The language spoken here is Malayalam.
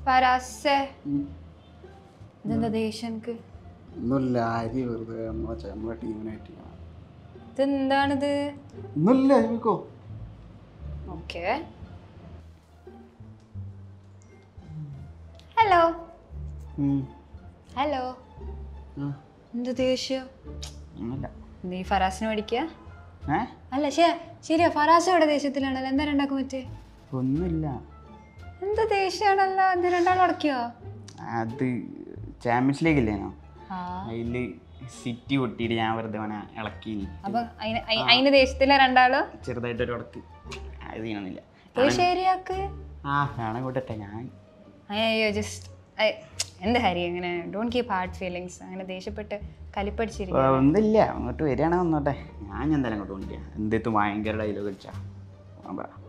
ഫറാസെ ഉം. ഇതെന്താ ദേഷ്യം എനിക്ക് ഒന്നുമില്ല ആര് വെറുതെ നമ്മളെ ചെ- നമ്മളെ ടീമിനായിട്ട് ഇതെന്താണിത് ഒന്നുമില്ല ചോദിക്കോ ഓക്കെ ഹലോ ഹലോ എന്ത് ദേഷ്യം ഒന്നുമില്ല നീ ഫറാസിന് പഠിക്കുക ഏ അല്ല ശേ ശരിയാ ഫറാസ് ഇവിടെ ദേഷ്യത്തിലാണല്ലോ എന്താ രണ്ടാക്കും പറ്റേ ഒന്നുമില്ല എന്ത് ദേഷ്യമാണല്ലോ എന്ത് രണ്ടാളും അടക്കിയോ അത് ചാമ്പ്യൻസ് ലീഗ് ഇല്ലേനോ ആ അതിൽ സിറ്റി പൊട്ടിയിട്ട് ഞാൻ വെറുതെ അവനെ ഇളക്കി അപ്പൊ അയിന് അയി- അയിന് ദേഷ്യത്തില രണ്ടാളും ചെറുതായിട്ടൊരു ഉടക്ക് അത് ചെയ്യണമെന്നില്ല പോയി ശരിയാക്ക് ആ കാണാൻ കൂട്ടട്ടെ ഞാൻ അയ്യോ ജസ്റ്റ് എന്ത് ഹരി അങ്ങനെ ഡോണ്ട് കീപ് ഹാർട്ട് ഫീലിങ്സ് അങ്ങനെ ദേഷ്യപ്പെട്ട് കലിപ്പടിച്ചിരിക്കും ഒന്നുമില്ല അങ്ങോട്ട് വരികയാണെങ്കിൽ വന്നോട്ടെ ഞാൻ എന്തായാലും അങ്ങോട്ട് കൊണ്ടില്ല എന്തെത്തും ഭയങ്കര ഡയലോഗ് അടിച്ചാ പറ